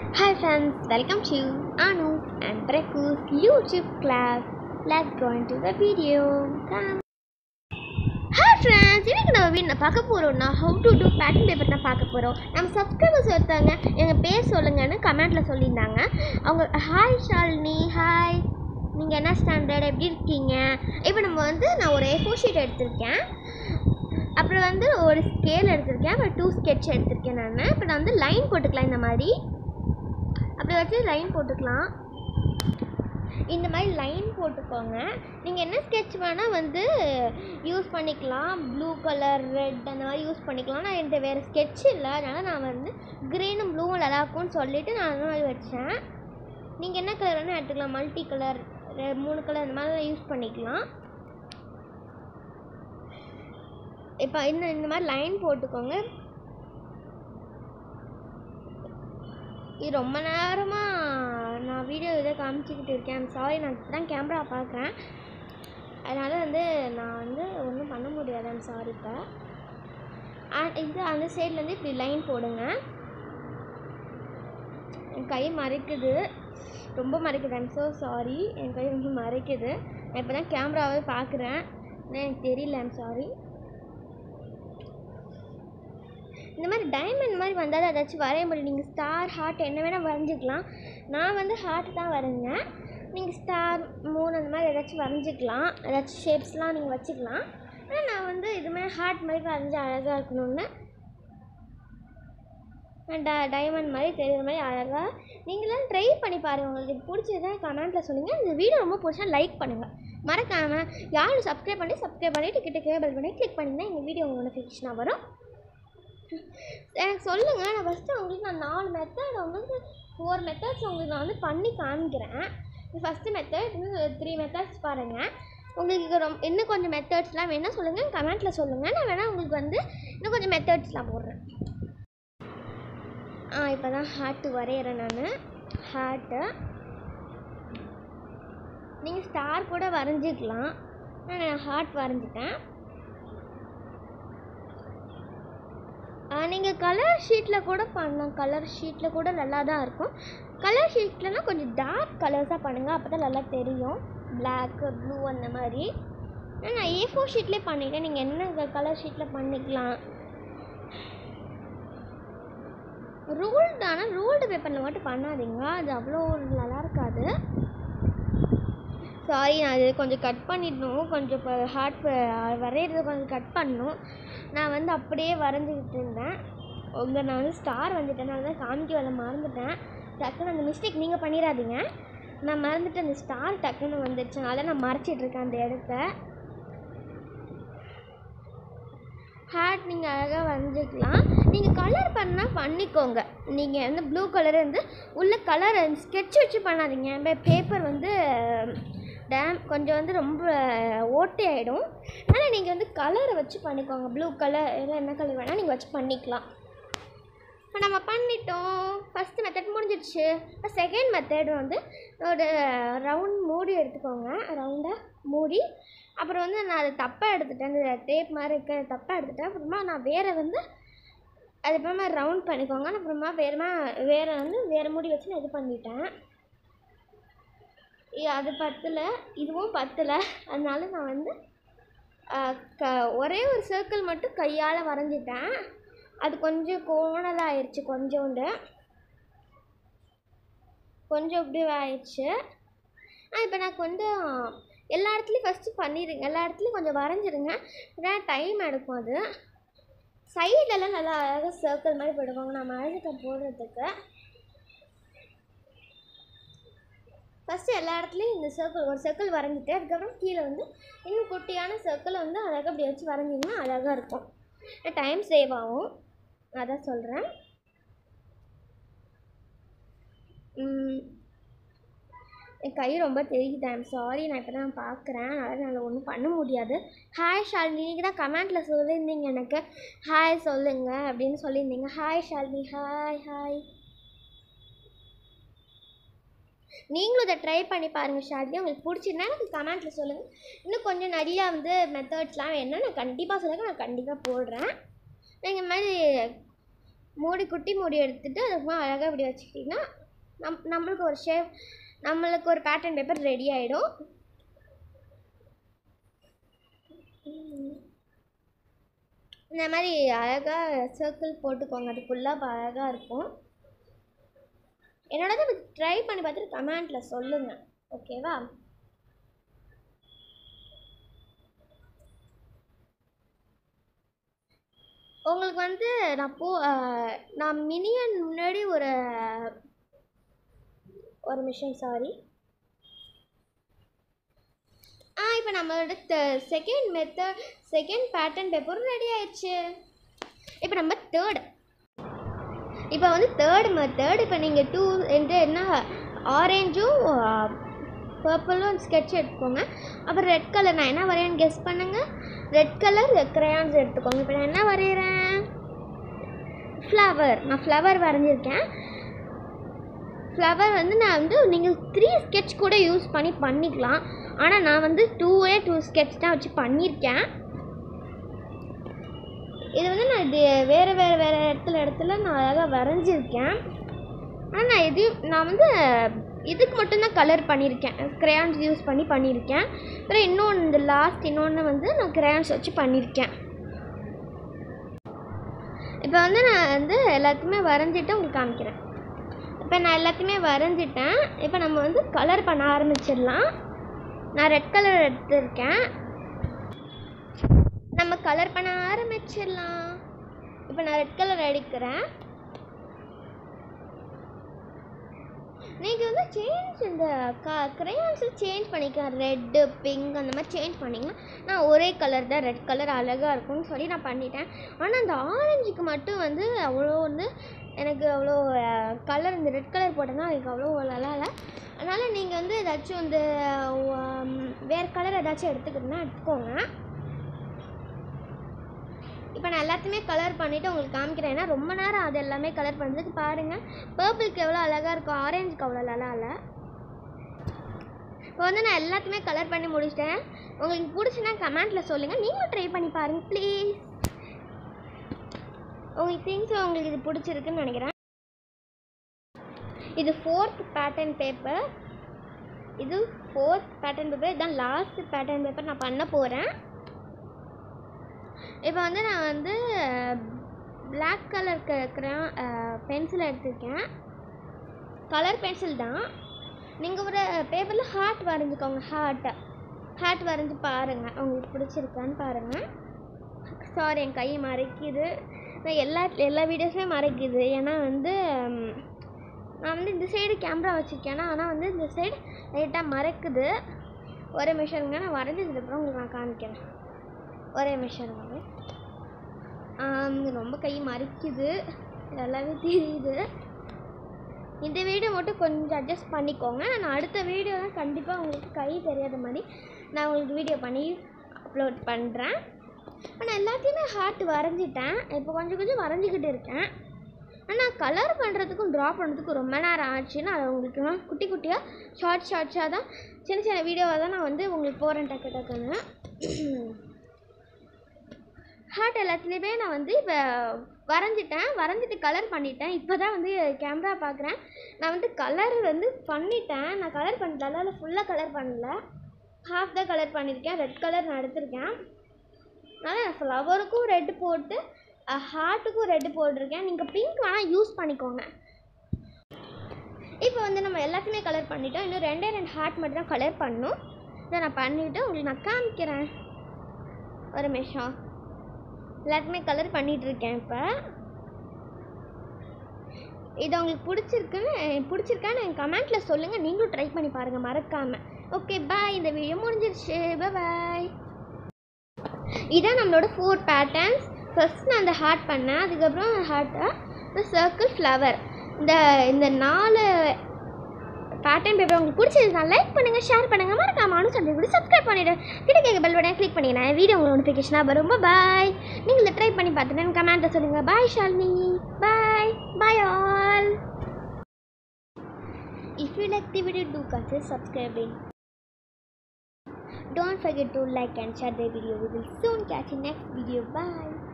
Hi friends, welcome to Anu and Preku's YouTube class. Let's go into the video. Come. Hi friends இன்னைக்கு நம்ம வீட்டில் பார்க்க போகிறோம்னா how to do pattern paper தான் பார்க்க போகிறோம் நம்ம சப்ஸ்கிரைபர்ஸ் ஒருத்தவங்க எங்கள் பேர் சொல்லுங்கன்னு கமெண்ட்டில் சொல்லியிருந்தாங்க அவங்க ஹாய் ஷாலினி ஹாய் நீங்கள் என்ன ஸ்டாண்டர்ட் எப்படி இருக்கீங்க இப்போ நம்ம வந்து நான் ஒரு ஏ ஃபோர் ஷீட் எடுத்திருக்கேன் அப்புறம் வந்து ஒரு ஸ்கேல் எடுத்திருக்கேன் அப்புறம் டூ ஸ்கெட்ச் எடுத்திருக்கேன் நான் இப்போ நான் வந்து லைன் போட்டுக்கலாம் இந்த மாதிரி அப்படி வச்சு லைன் போட்டுக்கலாம் இந்த மாதிரி லைன் போட்டுக்கோங்க நீங்கள் என்ன ஸ்கெட்ச் வேணால் வந்து யூஸ் பண்ணிக்கலாம் ப்ளூ கலர் ரெட் அந்த மாதிரி யூஸ் பண்ணிக்கலாம் நான் என்கிட்ட வேறு ஸ்கெட்ச் இல்லை அதனால் நான் வந்து க்ரீனும் ப்ளூவும் நல்லா இருக்கும்னு சொல்லிவிட்டு நான் அந்த மாதிரி வச்சேன் நீங்கள் என்ன கலர் வேணால் எடுத்துக்கலாம் மல்டி கலர் மூணு கலர் அந்த மாதிரிலாம் யூஸ் பண்ணிக்கலாம் இப்போ இந்த இந்த மாதிரி லைன் போட்டுக்கோங்க இது ரொம்ப நேரமாக நான் வீடியோ இதை காமிச்சிக்கிட்டு இருக்கேன் சாரி நான் தான் கேமரா பார்க்குறேன் அதனால் வந்து நான் வந்து ஒன்றும் பண்ண முடியாது ஐம் சாரி இப்போ இது அந்த சைட்லேருந்து இப்படி லைன் போடுங்க என் கை மறைக்குது ரொம்ப மறைக்குது ஐம் ஸோ சாரி என் கை ரொம்ப மறைக்குது நான் இப்போ தான் கேமராவே பார்க்குறேன் ஆனால் எனக்கு தெரியல ஐம் சாரி இந்த மாதிரி டைமண்ட் மாதிரி வந்தால் ஏதாச்சும் வரைய முடியும் நீங்கள் ஸ்டார் ஹார்ட் என்ன வேணால் வரைஞ்சிக்கலாம் நான் வந்து ஹார்ட் தான் வரைஞ்சேன் நீங்கள் ஸ்டார் மூணு அந்த மாதிரி ஏதாச்சும் வரைஞ்சிக்கலாம் ஏதாச்சும் ஷேப்ஸ்லாம் நீங்கள் வச்சுக்கலாம் ஆனால் நான் வந்து இது மாதிரி ஹார்ட் மாதிரி வரைஞ்சி அழகாக இருக்கணும்னு ட டைமண்ட் மாதிரி தெரியுற மாதிரி அழகாக நீங்களும் ட்ரை பண்ணி பாருங்கள் உங்களுக்கு இது பிடிச்சதா கமெண்ட்டில் சொல்லுங்கள் இந்த வீடியோ ரொம்ப பிடிச்சா லைக் பண்ணுங்கள் மறக்காமல் யாரும் சப்ஸ்கிரைப் பண்ணி சப்ஸ்கிரைப் பண்ணிவிட்டு கிட்ட கேபிள் பண்ணி கிளிக் பண்ணிங்கன்னா எங்கள் வீடியோ நோட்டிஃபிகேஷனாக வரும் எனக்கு சொல்லுங்கள் நான் ஃபஸ்ட்டு உங்களுக்கு நான் நாலு மெத்தட் உங்களுக்கு ஃபோர் மெத்தட்ஸ் உங்களுக்கு நான் வந்து பண்ணி காமிக்கிறேன் ஃபஸ்ட்டு மெத்தட் இன்னும் த்ரீ மெத்தட்ஸ் பாருங்கள் உங்களுக்கு ரொம்ப இன்னும் கொஞ்சம் மெத்தட்ஸ்லாம் வேணால் சொல்லுங்கள் கமெண்ட்டில் சொல்லுங்கள் நான் வேணால் உங்களுக்கு வந்து இன்னும் கொஞ்சம் மெத்தட்ஸ்லாம் போடுறேன் ஆ இப்போ தான் ஹார்ட்டு வரைகிறேன் நான் ஹார்ட்டு நீங்கள் ஸ்டார் கூட வரைஞ்சிக்கலாம் நான் ஹார்ட் வரைஞ்சிட்டேன் நீங்கள் கலர் ஷீட்டில் கூட பண்ணலாம் கலர் ஷீட்டில் கூட நல்லா தான் இருக்கும் கலர் ஷீட்லனா கொஞ்சம் டார்க் கலர்ஸாக பண்ணுங்கள் அப்போ தான் நல்லா தெரியும் பிளாக்கு ப்ளூ அந்த மாதிரி நான் ஏ ஃபோர் ஷீட்லேயே பண்ணிட்டேன் நீங்கள் என்ன கலர் ஷீட்டில் பண்ணிக்கலாம் ரூல்டு ஆனால் ரூல்டு பேப்பரில் மட்டும் பண்ணாதீங்க அது அவ்வளோ நல்லா இருக்காது சாரி நான் அது கொஞ்சம் கட் பண்ணிடணும் கொஞ்சம் இப்போ ஹார்ட் வரைகிறது கொஞ்சம் கட் பண்ணணும் நான் வந்து அப்படியே வரைஞ்சிக்கிட்டு இருந்தேன் உங்கள் நான் வந்து ஸ்டார் வந்துட்டேன் தான் காமிக்க வர மறந்துட்டேன் டக்குன்னு அந்த மிஸ்டேக் நீங்கள் பண்ணிடாதீங்க நான் மறந்துட்டு அந்த ஸ்டார் டக்குன்னு வந்துடுச்சு அதனால் நான் மறைச்சிட்ருக்கேன் அந்த இடத்த ஹேட் நீங்கள் அழகாக வரைஞ்சிக்கலாம் நீங்கள் கலர் பண்ணால் பண்ணிக்கோங்க நீங்கள் வந்து ப்ளூ கலர் வந்து உள்ள கலர் ஸ்கெட்ச் வச்சு பண்ணாதீங்க பேப்பர் வந்து டேம் கொஞ்சம் வந்து ரொம்ப ஓட்டை ஆகிடும் அதனால் நீங்கள் வந்து கலரை வச்சு பண்ணிக்கோங்க ப்ளூ கலர் இல்லை என்ன கலர் வேணால் நீங்கள் வச்சு பண்ணிக்கலாம் இப்போ நம்ம பண்ணிட்டோம் ஃபஸ்ட்டு மெத்தட் முடிஞ்சிடுச்சு இப்போ செகண்ட் மெத்தட் வந்து ஒரு ரவுண்ட் மூடி எடுத்துக்கோங்க ரவுண்டாக மூடி அப்புறம் வந்து நான் அதை தப்பாக எடுத்துட்டேன் இந்த டேப் மாதிரி இருக்க தப்பாக எடுத்துட்டேன் அப்புறமா நான் வேறு வந்து அது அப்புறமா ரவுண்ட் பண்ணிக்கோங்க அப்புறமா வேறுமா வேறு வந்து வேறு மூடி வச்சு நான் இது பண்ணிட்டேன் அது பத்தில் இதுவும் பத்தில் அதனால நான் வந்து க ஒரே ஒரு சர்க்கிள் மட்டும் கையால் வரைஞ்சிட்டேன் அது கொஞ்சம் கோணலாக ஆயிடுச்சு கொஞ்சோண்டு கொஞ்சம் இப்படி ஆயிடுச்சு இப்போ நான் கொஞ்சம் எல்லா இடத்துலையும் ஃபஸ்ட்டு பண்ணிடுங்க எல்லா இடத்துலையும் கொஞ்சம் வரைஞ்சிருங்க ஏன்னா டைம் எடுக்கும் அது சைட்லலாம் நல்லா அழகாக சர்க்கிள் மாதிரி போடுவாங்க நான் மழைக்க போடுறதுக்கு ஃபஸ்ட்டு எல்லா இடத்துலையும் இந்த சர்க்கிள் ஒரு சர்க்கிள் வரைஞ்சிட்டு அதுக்கப்புறம் கீழே வந்து இன்னும் குட்டியான சர்க்கிள் வந்து அழகாக அப்படி வச்சு வரைஞ்சிங்கன்னா அழகாக இருக்கும் டைம் சேவ் ஆகும் அதான் சொல்கிறேன் என் கை ரொம்ப தெரியுது ஐம் சாரி நான் இப்போ தான் பார்க்குறேன் அதனால் நான் ஒன்றும் பண்ண முடியாது ஹாய் ஷாலினி நீங்கள் தான் கமெண்ட்டில் சொல்லியிருந்தீங்க எனக்கு ஹாய் சொல்லுங்கள் அப்படின்னு சொல்லியிருந்தீங்க ஹாய் ஷாலினி ஹாய் ஹாய் நீங்களும் இதை ட்ரை பண்ணி பாருங்கள் ஷாலினி உங்களுக்கு பிடிச்சிருந்தா எனக்கு கமெண்ட்டில் சொல்லுங்கள் இன்னும் கொஞ்சம் நிறையா வந்து மெத்தட்ஸ்லாம் வேணும்னா நான் கண்டிப்பாக சொல்லுங்கள் நான் கண்டிப்பாக போடுறேன் நீங்கள் இந்த மாதிரி மூடி குட்டி மூடி எடுத்துட்டு அதுக்கப்புறம் அழகாக இப்படி வச்சுக்கிட்டிங்கன்னா நம் நம்மளுக்கு ஒரு ஷேப் நம்மளுக்கு ஒரு பேட்டர்ன் பேப்பர் ரெடி ஆகிடும் இந்த மாதிரி அழகாக சர்க்கிள் போட்டுக்கோங்க அது ஃபுல்லாக அழகாக இருக்கும் என்னோடது ட்ரை பண்ணி பார்த்துட்டு கமெண்ட்டில் சொல்லுங்கள் ஓகேவா உங்களுக்கு வந்து நான் போ அஹ், நான் மினியன் முன்னாடி ஒரு ஒரு நிமிஷம் சாரி ஆ இப்போ நம்மளோட செகண்ட் மெத்தட் செகண்ட் பேட்டர்ன் பேப்பரும் ரெடி ஆயிடுச்சு இப்போ நம்ம தேர்ட் இப்போ வந்து தேர்ட் மெத்தட் இப்போ நீங்கள் டூ எந்த என்ன ஆரேஞ்சும் பர்பிளும் ஸ்கெட்ச் எடுத்துக்கோங்க அப்புறம் ரெட் கலர் நான் என்ன வரையேன்னு கெஸ் பண்ணுங்கள் ரெட் கலர் கிரையான்ஸ் எடுத்துக்கோங்க இப்போ நான் என்ன வரைகிறேன் ஃப்ளவர் நான் ஃப்ளவர் வரைஞ்சிருக்கேன் ஃப்ளவர் வந்து நான் வந்து நீங்கள் த்ரீ ஸ்கெட்ச் கூட யூஸ் பண்ணி பண்ணிக்கலாம் ஆனால் நான் வந்து டூவே டூ ஸ்கெட்ச் தான் வச்சு பண்ணியிருக்கேன் இது வந்து நான் இது வேறு வேறு வேறு இடத்துல இடத்துல நான் அழகாக வரைஞ்சிருக்கேன் ஆனால் நான் எதையும் நான் வந்து இதுக்கு மட்டும்தான் கலர் பண்ணியிருக்கேன் கிரையான்ஸ் யூஸ் பண்ணி பண்ணியிருக்கேன் அப்புறம் இன்னொன்று இந்த லாஸ்ட் இன்னொன்று வந்து நான் கிரையான்ஸ் வச்சு பண்ணியிருக்கேன் இப்போ வந்து நான் வந்து எல்லாத்தையுமே வரைஞ்சிட்டு உங்களுக்கு காமிக்கிறேன் இப்போ நான் எல்லாத்தையுமே வரைஞ்சிட்டேன் இப்போ நம்ம வந்து கலர் பண்ண ஆரம்பிச்சிடலாம் நான் ரெட் கலர் எடுத்திருக்கேன் நம்ம கலர் பண்ண ஆரம்பிச்சிடலாம் இப்போ நான் ரெட் கலர் எடுக்கிறேன் நீங்கள் வந்து சேஞ்ச் இந்த க க்ரையான்ஸில் சேஞ்ச் பண்ணிக்கலாம் ரெட்டு பிங்க் அந்த மாதிரி சேஞ்ச் பண்ணிங்கன்னா நான் ஒரே கலர் தான் ரெட் கலர் அழகாக இருக்கும்னு சொல்லி நான் பண்ணிட்டேன் ஆனால் அந்த ஆரஞ்சுக்கு மட்டும் வந்து அவ்வளோ வந்து எனக்கு அவ்வளோ கலர் இந்த ரெட் கலர் போட்டேன்னா எனக்கு அவ்வளோ நல்லா இல்லை அதனால் நீங்கள் வந்து ஏதாச்சும் இந்த உம், வேறு கலர் ஏதாச்சும் எடுத்துக்கிறதுனா எடுத்துக்கோங்க இப்போ நான் எல்லாத்தையுமே கலர் பண்ணிவிட்டு உங்களுக்கு காமிக்கிறேன் ஏன்னா ரொம்ப நேரம் அது எல்லாமே கலர் பண்ணுறதுக்கு பாருங்கள் பர்பிளுக்கு எவ்வளோ அழகாக இருக்கும் ஆரஞ்சுக்கு அவ்வளோ நல்லா இல்லை இப்போ வந்து நான் எல்லாத்தையுமே கலர் பண்ணி முடிச்சிட்டேன் உங்களுக்கு பிடிச்சுன்னா கமெண்ட்டில் சொல்லுங்கள் நீங்களும் ட்ரை பண்ணி பாருங்கள் ப்ளீஸ் உங்களுக்கு திங்ஸ் உங்களுக்கு இது பிடிச்சிருக்குன்னு நினைக்கிறேன் இது ஃபோர்த் பேட்டர்ன் பேப்பர் இது ஃபோர்த் பேட்டர்ன் பேப்பர் இதுதான் லாஸ்ட் பேட்டர்ன் பேப்பர் நான் பண்ண போகிறேன் இப்போ வந்து நான் வந்து Black கலர் கிரையான் பென்சில் எடுத்திருக்கேன் கலர் பென்சில் தான் நீங்கள் ஒரு பேப்பரில் ஹார்ட் வரைஞ்சிக்கோங்க ஹார்ட்டை ஹார்ட் வரைஞ்சி பாருங்கள் உங்களுக்கு பிடிச்சிருக்கான்னு பாருங்கள் சாரி என் கை மறைக்குது நான் எல்லா எல்லா வீடியோஸுமே மறைக்குது ஏன்னா வந்து ம், நான் வந்து இந்த சைடு கேமரா வச்சுருக்கேன் ஆனால் வந்து இந்த சைடு லைட்டாக மறைக்குது ஒரே நிமிஷம்ங்க நான் வரைஞ்சதுக்கப்புறம் உங்களுக்கு நான் காமிக்கிறேன் ஒரே நிமிஷம் இருங்க. ஆம், இது ரொம்ப கை மறைக்குது எல்லாமே தெரியுது இந்த வீடியோ மட்டும் கொஞ்சம் அட்ஜஸ்ட் பண்ணிக்கோங்க நான் அடுத்த வீடியோவில் கண்டிப்பாக உங்களுக்கு கை தெரியாத மாதிரி நான் உங்களுக்கு வீடியோ பண்ணி அப்லோட் பண்ணுறேன் நான் எல்லாத்தையுமே ஹார்ட் வரைஞ்சிட்டேன் இப்போ கொஞ்சம் கொஞ்சம் வரைஞ்சிக்கிட்டு இருக்கேன் ஆனால் கலர் பண்ணுறதுக்கும் ட்ரா பண்ணுறதுக்கும் ரொம்ப நேரம் ஆச்சுன்னு அதை உங்களுக்கு நான் குட்டி குட்டியாக ஷார்ட் ஷார்ட்ஸாக தான் சின்ன சின்ன வீடியோவாக தான் நான் வந்து உங்களுக்கு போகிறேன் டக்கு டக்குன்னு ஹார்ட் எல்லாத்துலேயுமே நான் வந்து இப்போ வரைஞ்சிட்டேன் வரைஞ்சிட்டு கலர் பண்ணிட்டேன் இப்போ தான் வந்து கேமரா பார்க்குறேன் நான் வந்து கலர் வந்து பண்ணிட்டேன் நான் கலர் பண்ணிட்டேன் அதில் ஃபுல்லாக கலர் பண்ணல ஹாஃப் தான் கலர் பண்ணியிருக்கேன் ரெட் கலர் நான் எடுத்திருக்கேன் அதனால் ஃப்ளவருக்கும் ரெட் போட்டு ஹார்ட்டுக்கும் ரெட் போட்டிருக்கேன் நீங்கள் பிங்க் வேணால் யூஸ் பண்ணிக்கோங்க இப்போ வந்து நம்ம எல்லாத்தையுமே கலர் பண்ணிட்டோம் இன்னும் ரெண்டே ரெண்டு ஹார்ட் மட்டும் தான் கலர் பண்ணணும் இதை நான் பண்ணிவிட்டு உங்களுக்கு நான் காமிக்கிறேன் ஒரு நிமிஷம் எல்லாத்துமே கலர் பண்ணிட்டு இருக்கேன் இப்போ இது உங்களுக்கு பிடிச்சிருக்குன்னு பிடிச்சிருக்கான்னு என் கமெண்ட்டில் சொல்லுங்கள் நீங்களும் ட்ரை பண்ணி பாருங்கள் மறக்காமல் ஓகே பாய் இந்த வீடியோ முடிஞ்சிருச்சு பாய் இதான் நம்மளோட ஃபோர் பேட்டர்ன்ஸ் ஃபர்ஸ்ட் நான் அந்த ஹார்ட் பண்ணேன் அதுக்கப்புறம் ஹார்ட்டை இந்த சர்க்கிள் ஃப்ளவர் இந்த இந்த நாலு பேட்டர்ன் பேப்பர் உங்களுக்கு பிடிச்சிருந்தா லைக் பண்ணுங்கள் ஷேர் பண்ணுங்கள் மறக்காம அனு சொல்லி கூட சப்ஸ்கிரைப் பண்ணிவிடு கிட்ட கேட்க பெல் பட்டன் கிளிக் பண்ணிங்கன்னா வீடியோ உங்களுக்கு நோட்டிஃபிகேஷனாக வரும் பாய் நீங்கள் இதை ட்ரை பண்ணி பார்த்துட்டு கமெண்ட்டில் சொல்லுங்கள் bye Shalini bye bye all If you like the video, do consider subscribing. Don't forget to like and share the video. We will soon catch you next video. Bye.